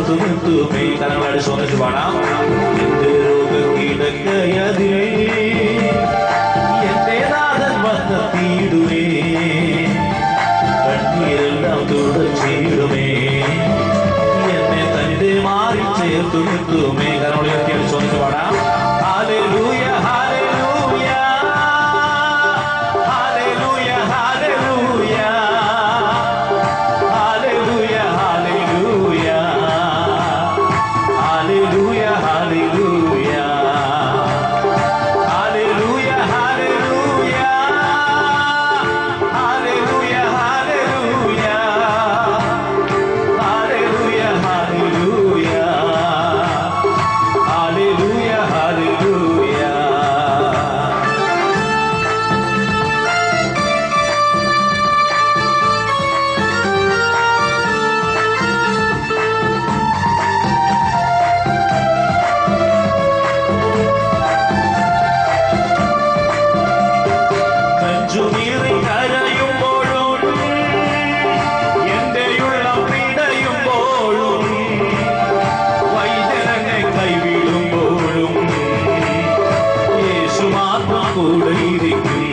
ചേർത്തു നിർത്തുമേ കരങ്ങളടി സ്വന്തം പാടാം എന്റെ രോഗക്കിടക്കയതിൽ എന്റെ നാഥൻ വന്നെത്തിയിടുമേ കണ്ണീരെല്ലാം തുടച്ചിടുമേ എന്നെ തന്റെ മാറി ചേർത്തു നിർത്തുമേ കരങ്ങളി ഉയർത്തിയാൽ സ്വന്തം പാടാം hallelujah hallelujah hallelujah hallelujah Hallelujah, hallelujah. Hallelujah, hallelujah. Hallelujah, hallelujah. Hallelujah, hallelujah. Hallelujah, hallelujah. Hallelujah, hallelujah. നെഞ്ചുനീറി കരയുമ്പോഴും എന്റെ ഉള്ളം പിടയുമ്പോഴും വൈദ്യരനെ കൈവിടുമ്പോഴും യേശു മാത്രം കൂടെ ഇരിക്കും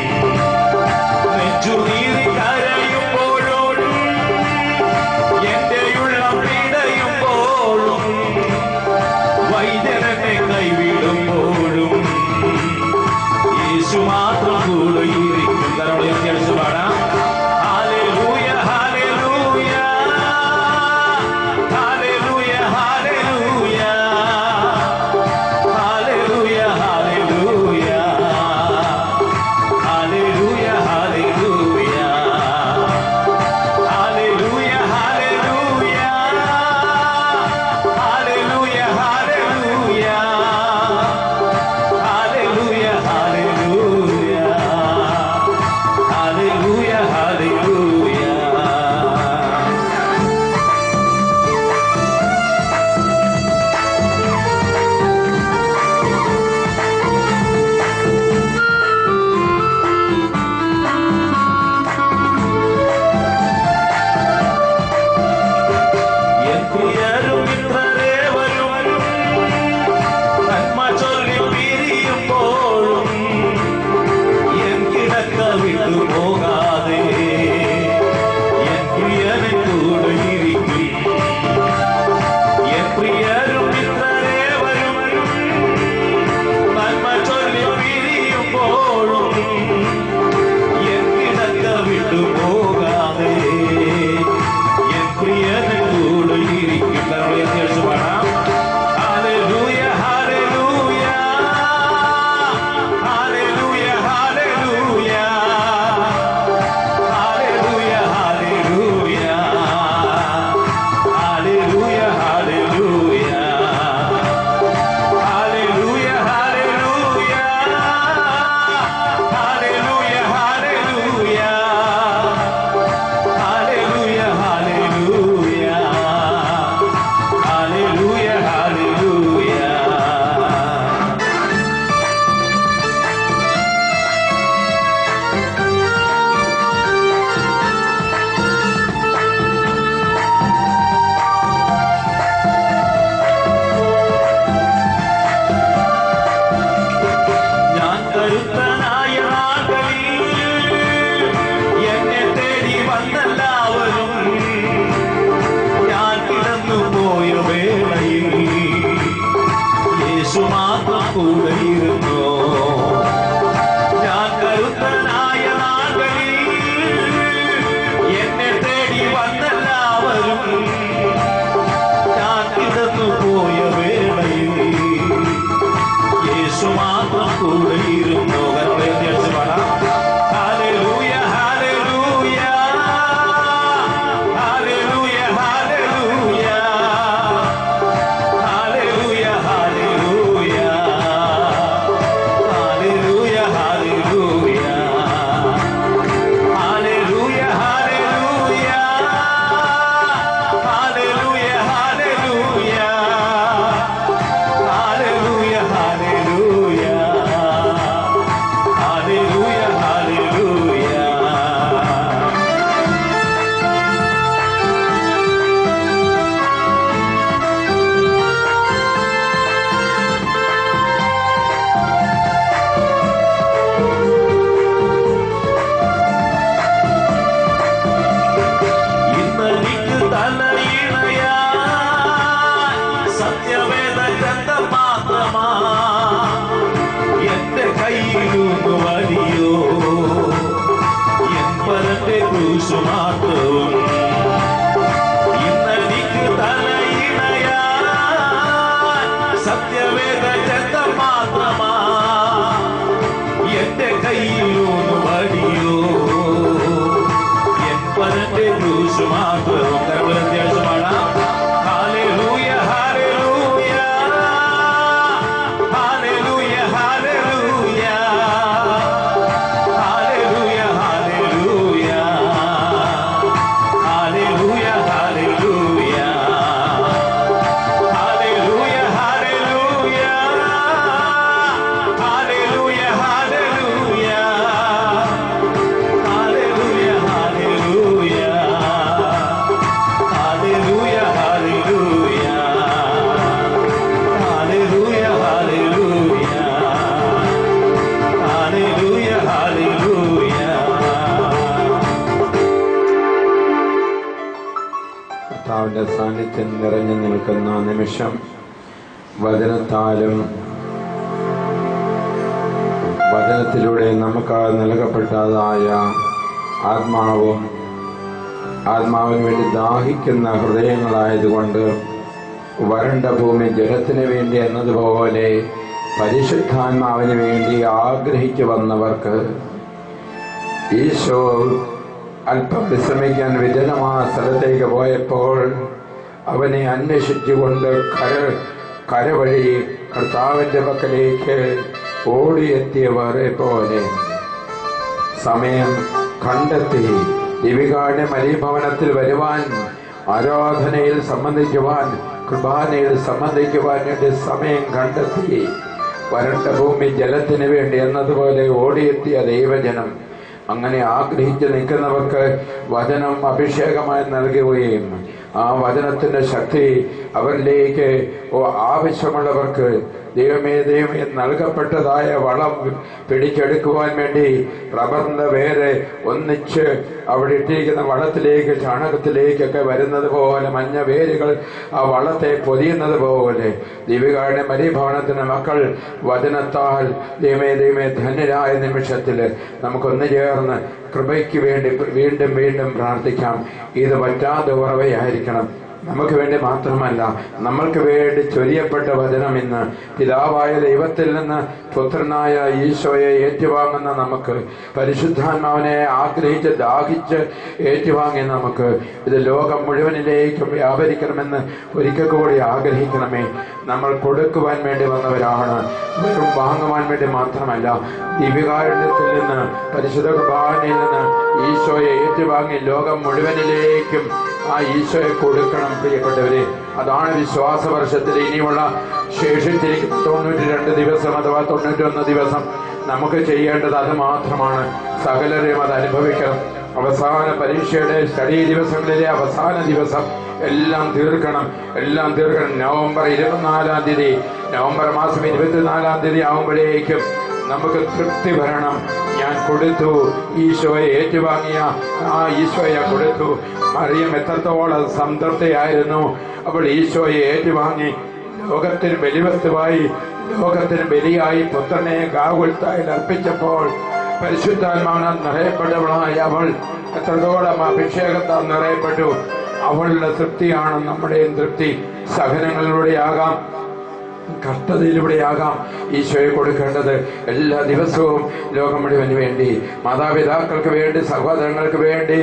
നെഞ്ചുനീറി കരയുമ്പോഴും എന്റെ ഉള്ളം പിടയുമ്പോഴും വൈദ്യരനെ കൈവിടുമ്പോഴും യേശു മാത്രം കൂടെ ഇരിക്കും കരമുള്ള അടിച്ചു പാടാം hallelujah hallelujah hallelujah hallelujah hallelujah hallelujah hallelujah hallelujah hallelujah hallelujah hallelujah hallelujah Hallelujah, hallelujah. Hallelujah, hallelujah. എൻ പ്രിയരും മിത്രരേവരും നന്മ ചൊല്ലി പിരിയുമ്പോഴും എൻ കിടക്ക വിട്ടു പോകാതെ എൻ പ്രിയനെ കൂടെ ഇരിക്കും എൻ പ്രിയരും മിത്രരേവരും നന്മ ചൊല്ലി പിരിയുമ്പോഴും എൻ കിടക്ക വിട്ടു പോകാതെ എൻ പ്രിയനെ കൂടെ ഇരിക്കും കരളെ കേൾച്ചു പാടാം Hallelujah, hallelujah. Hallelujah, hallelujah. Hallelujah, hallelujah. Hallelujah, hallelujah. Hallelujah, hallelujah. Hallelujah, hallelujah. Hallelujah, hallelujah. Hallelujah, hallelujah. ഞാൻ കരുത്തനായ നാളുകളിൽ എന്നെ തേടി വന്നെല്ലാവരും ഞാൻ കിടന്നു പോയ വേളയിൽ യേശു മാത്രം കൂടെ ഇരുന്നു ഞാൻ കരുത്തനായ നാളുകളിൽ എന്നെ തേടി വന്നെല്ലാവരും ഞാൻ കിടന്നു പോയ വേളയിൽ യേശു മാത്രം കൂടെ ഇരുന്നു കരങ്ങളെ അടിച്ചു പാടാം hallelujah hallelujah hallelujah hallelujah hallelujah hallelujah ദൈവത്തിൽ നിറഞ്ഞു നിൽക്കുന്ന നിമിഷം വചനത്താലും വചനത്തിലൂടെ നമുക്ക് നൽകപ്പെട്ടതായ ആത്മാവും ആത്മാവിന് വേണ്ടി ദാഹിക്കുന്ന ഹൃദയങ്ങളായതുകൊണ്ട് വരണ്ട ഭൂമി ജലത്തിന് വേണ്ടി എന്നതുപോലെ പരിശുദ്ധാത്മാവിന് വേണ്ടി ആഗ്രഹിച്ചു വന്നവർക്ക് ഈശോ അല്പം വിശ്രമിക്കാൻ വിജനമായ സ്ഥലത്തേക്ക് പോയപ്പോൾ അവനെ അന്വേഷിച്ചുകൊണ്ട് കര കരവഴി കർത്താവിന്റെ പക്കലേക്ക് ഓടിയെത്തിയവരെ പോലെ സമയം കണ്ടെത്തി ദിവികാരുടെ മലീഭവനത്തിൽ വരുവാൻ ആരാധനയിൽ സംബന്ധിക്കുവാൻ കുർബാനയിൽ സംബന്ധിക്കുവാൻ വേണ്ടി സമയം കണ്ടെത്തി വരണ്ട ഭൂമി ജലത്തിന് വേണ്ടി എന്നതുപോലെ ഓടിയെത്തിയ ദൈവജനം അങ്ങനെ ആഗ്രഹിച്ച് നിൽക്കുന്നവർക്ക് വചനം അഭിഷേകമായി നൽകുകയും ആ വചനത്തിന്റെ ശക്തി അവരിലേക്ക് ഓ- ആവശ്യമുള്ളവർക്ക് ദൈവമേ ദൈവമേ നൽകപ്പെട്ടതായ വളം പിടിച്ചെടുക്കുവാൻ വേണ്ടി റബ്ബറിന്റെ വേര് ഒന്നിച്ച് അവിടെ ഇട്ടിരിക്കുന്ന വളത്തിലേക്ക് ചാണകത്തിലേക്കൊക്കെ വരുന്നത് പോലെ മഞ്ഞ വേരുകൾ ആ വളത്തെ പൊതിയുന്നത് പോലെ ദീപികയുടെ മരീഭവനത്തിന് മക്കൾ വചനത്താൽ ദൈവമേ ദൈവമേ ധന്യരായ നിമിഷത്തിൽ നമുക്കൊന്നു ചേർന്ന് കൃപയ്ക്ക് വേണ്ടി വീണ്ടും വീണ്ടും പ്രാർത്ഥിക്കാം ഇത് പറ്റാതെ ഉറവയായിരിക്കണം നമുക്ക് വേണ്ടി മാത്രമല്ല നമ്മൾക്ക് വേണ്ടി ചൊരിയപ്പെട്ട വചനം ഇന്ന് പിതാവായ ദൈവത്തിൽ നിന്ന് പുത്രനായ ഈശോയെ ഏറ്റുവാങ്ങുന്ന നമുക്ക് പരിശുദ്ധാത്മാവിനെ ആഗ്രഹിച്ച് ദാഹിച്ച് ഏറ്റുവാങ്ങി നമുക്ക് ഇത് ലോകം മുഴുവനിലേക്കും വ്യാപരിക്കണമെന്ന് ഒരിക്കൽ കൂടി ആഗ്രഹിക്കണമേ നമ്മൾ കൊടുക്കുവാൻ വേണ്ടി വന്നവരാണ് വെറും വാങ്ങുവാൻ വേണ്ടി മാത്രമല്ല ദിവ്യകാരുണ്യത്തിൽ നിന്ന് പരിശുദ്ധ കുർബാനയിൽ നിന്ന് ഈശോയെ ഏറ്റുവാങ്ങി ലോകം മുഴുവനിലേക്കും ആ ഈശോയെ കൊടുക്കണം പ്രിയപ്പെട്ടവരെ അതാണ് വിശ്വാസ വർഷത്തിൽ ഇനിയുള്ള ശേഷിച്ചിരിക്കുന്ന തൊണ്ണൂറ്റി രണ്ട് ദിവസം അഥവാ തൊണ്ണൂറ്റൊന്ന് ദിവസം നമുക്ക് ചെയ്യേണ്ടത് അത് മാത്രമാണ് സകലരെയും അത് അനുഭവിക്കണം അവസാന പരീക്ഷയുടെ സ്റ്റഡി ദിവസങ്ങളിലെ അവസാന ദിവസം എല്ലാം തീർക്കണം എല്ലാം തീർക്കണം നവംബർ ഇരുപത്തിനാലാം തീയതി നവംബർ മാസം ഇരുപത്തിനാലാം തീയതി ആകുമ്പോഴേക്കും നമുക്ക് തൃപ്തി വരണം ഞാൻ കൊടുത്തു ഈശോയെ ഏറ്റുവാങ്ങിയ ആ ഈശോയെ കൊടുത്തു മറിയം എത്രത്തോളം സംതൃപ്തിയായിരുന്നു അവൾ ഈശോയെ ഏറ്റുവാങ്ങി ലോകത്തിന് ബലിവസ്തുവായി ലോകത്തിന് ബലിയായി പുത്രനെ ഗാകുൽത്തായിൽ അർപ്പിച്ചപ്പോൾ പരിശുദ്ധാത്മാവിനാൽ നിറയപ്പെട്ടവളായ അവൾ എത്രത്തോളം അഭിഷേകത്താൽ നിറയപ്പെട്ടു അവളുടെ തൃപ്തിയാണ് നമ്മുടെയും തൃപ്തി സഹനങ്ങളിലൂടെയാകാം കഷ്ടതയിലൂടെയാകാം ഈശോയെ കൊടുക്കേണ്ടത് എല്ലാ ദിവസവും ലോകം മുഴുവന് വേണ്ടി മാതാപിതാക്കൾക്ക് വേണ്ടി സഹോദരങ്ങൾക്ക് വേണ്ടി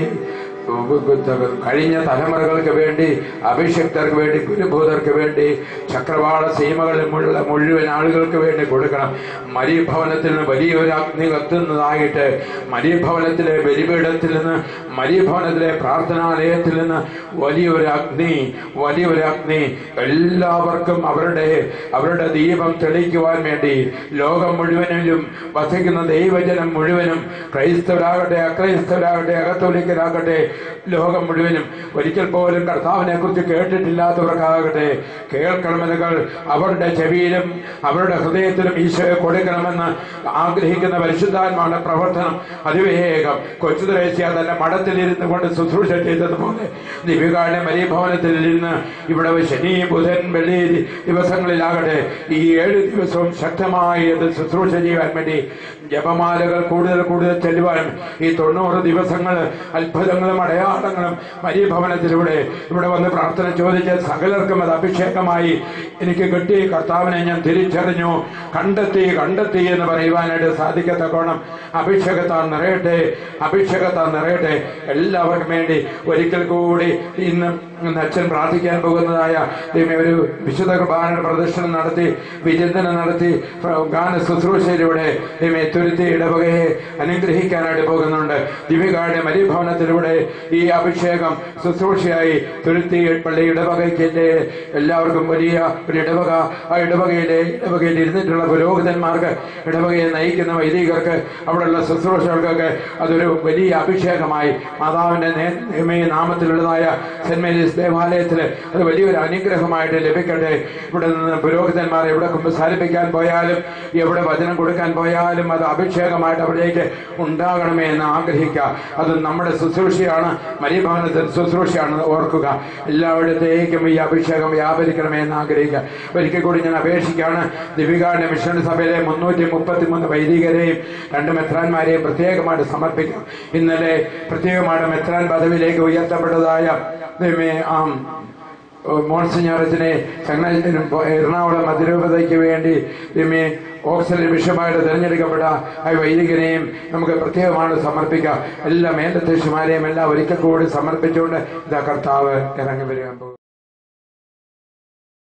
കഴിഞ്ഞ തലമുറകൾക്ക് വേണ്ടി അഭിഷിക്തർക്ക് വേണ്ടി ഗുരുഭൂതർക്ക് വേണ്ടി ചക്രവാള സീമകളിൽ മുഴുവൻ മുഴുവൻ ആളുകൾക്ക് വേണ്ടി കൊടുക്കണം മരീഭവനത്തിൽ നിന്ന് വലിയൊരു അഗ്നി കത്തുന്നതായിട്ട് മരീഭവനത്തിലെ ബലിപീഠത്തിൽ നിന്ന് മരീഭവനത്തിലെ പ്രാർത്ഥനാലയത്തിൽ നിന്ന് വലിയൊരു അഗ്നി വലിയൊരു അഗ്നി എല്ലാവർക്കും അവരുടെ അവരുടെ ദീപം തെളിയിക്കുവാൻ വേണ്ടി ലോകം മുഴുവനിലും വസിക്കുന്ന ദൈവജനം മുഴുവനും ക്രൈസ്തവരാകട്ടെ അക്രൈസ്തവരാകട്ടെ അകത്തോലിക്കരാകട്ടെ ലോകം മുഴുവനും ഒരിക്കൽ പോലും കർത്താവിനെ കുറിച്ച് കേട്ടിട്ടില്ലാത്തവർക്കാകട്ടെ കേൾക്കണമെന്നുകൾ അവരുടെ ചെവിയിലും അവരുടെ ഹൃദയത്തിലും ഈശോയെ കൊടുക്കണമെന്ന് ആഗ്രഹിക്കുന്ന പരിശുദ്ധാത്മാരുടെ പ്രവർത്തനം അതിവേഗം കൊച്ചുദ്രേശ്യ തന്റെ മഠത്തിലിരുന്ന് കൊണ്ട് ശുശ്രൂഷ ചെയ്തതുപോലെ ദിവികാരുടെ മരീഭവനത്തിൽ ഇരുന്ന് ഇവിടെ ശനി ബുധൻ വെള്ളി ദിവസങ്ങളിലാകട്ടെ ഈ ഏഴ് ദിവസവും ശക്തമായി അത് ശുശ്രൂഷ ചെയ്യാൻ വേണ്ടി ജപമാലകൾ കൂടുതൽ കൂടുതൽ ചെല്ലുവാനും ഈ തൊണ്ണൂറ് ദിവസങ്ങൾ അത്ഭുതങ്ങളും അടയാളങ്ങളും മരീഭവനത്തിലൂടെ ഇവിടെ വന്ന് പ്രാർത്ഥന ചോദിച്ച സകലർക്കും അത് അഭിഷേകമായി എനിക്ക് കിട്ടി കർത്താവിനെ ഞാൻ തിരിച്ചറിഞ്ഞു കണ്ടെത്തി കണ്ടെത്തി എന്ന് പറയുവാനായിട്ട് സാധിക്കത്തക്കോണം അഭിഷേകത്താൽ നിറയട്ടെ അഭിഷേകത്താൽ നിറയട്ടെ എല്ലാവർക്കും വേണ്ടി ഒരിക്കൽ കൂടി ഇന്ന് ഇന്ന് അച്ഛൻ പ്രാർത്ഥിക്കാൻ പോകുന്നതായ ദൈവമേ ഒരു വിശുദ്ധ കുർബാനയുടെ പ്രദർശനം നടത്തി വിചിന്തനം നടത്തി ഗാന ശുശ്രൂഷയിലൂടെ ദൈവമേ തുരുത്തി ഇടവകയെ അനുഗ്രഹിക്കാനായിട്ട് പോകുന്നുണ്ട് ദിവ്യകാരുടെ മരീഭവനത്തിലൂടെ ഈ അഭിഷേകം ശുശ്രൂഷയായി തുരുത്തി പള്ളി ഇടവകയ്ക്ക് എല്ലാവർക്കും വലിയ ഒരു ഇടവക ആ ഇടവകയിലെ ഇടവകയിൽ ഇരുന്നിട്ടുള്ള പുരോഹിതന്മാർക്ക് ഇടവകയെ നയിക്കുന്ന വൈദികർക്ക് അവിടെയുള്ള ശുശ്രൂഷകർക്കൊക്കെ അതൊരു വലിയ അഭിഷേകമായി മാതാവിന്റെ നേ- നേമേ നാമത്തിലുള്ളതായ സെന്റ് മേരീസ് ദേവാലയത്തിൽ അത് വലിയൊരു അനുഗ്രഹമായിട്ട് ലഭിക്കട്ടെ ഇവിടെ നിന്ന് പുരോഹിതന്മാർ എവിടെ കുമ്പസാരിപ്പിക്കാൻ പോയാലും എവിടെ വചനം കൊടുക്കാൻ പോയാലും അത് അഭിഷേകമായിട്ട് അവിടേക്ക് ഉണ്ടാകണമേ എന്ന് ആഗ്രഹിക്കുക അത് നമ്മുടെ ശുശ്രൂഷയാണ് മരിഭവനത്തിൽ ശുശ്രൂഷയാണ് ഓർക്കുക എല്ലായിടത്തേക്കും ഈ അഭിഷേകം വ്യാപരിക്കണമേ എന്ന് ആഗ്രഹിക്കുക ഒരിക്കൽ കൂടി ഞാൻ അപേക്ഷിക്കുകയാണ് ദിവികാരുടെ മിഷൻ സഭയിലെ മുന്നൂറ്റി മുപ്പത്തിമൂന്ന് വൈദികരെയും രണ്ട് മെത്രാന്മാരെയും പ്രത്യേകമായിട്ട് സമർപ്പിക്കും ഇന്നലെ പ്രത്യേകമായിട്ട് മെത്രാൻ പദവിയിലേക്ക് ഉയർത്തപ്പെട്ടതായ ദൈവമേ, ആം മോൺസിഞ്ഞാറച്ചനെ ചങ്ങനാശ്ശേരി എറണാകുളം അതിരൂപതയ്ക്ക് വേണ്ടി ദൈവമേ ഓക്സിലറി ബിഷപ്പായിട്ട് തിരഞ്ഞെടുക്കപ്പെട്ട ആ വൈദികനെയും നമുക്ക് പ്രത്യേകമാണ് സമർപ്പിക്കാം എല്ലാ മേലധ്യക്ഷന്മാരെയും എല്ലാം ഒരിക്കൽ കൂടി സമർപ്പിച്ചുകൊണ്ട് ഇതാ കർത്താവ് ഇറങ്ങി വരിക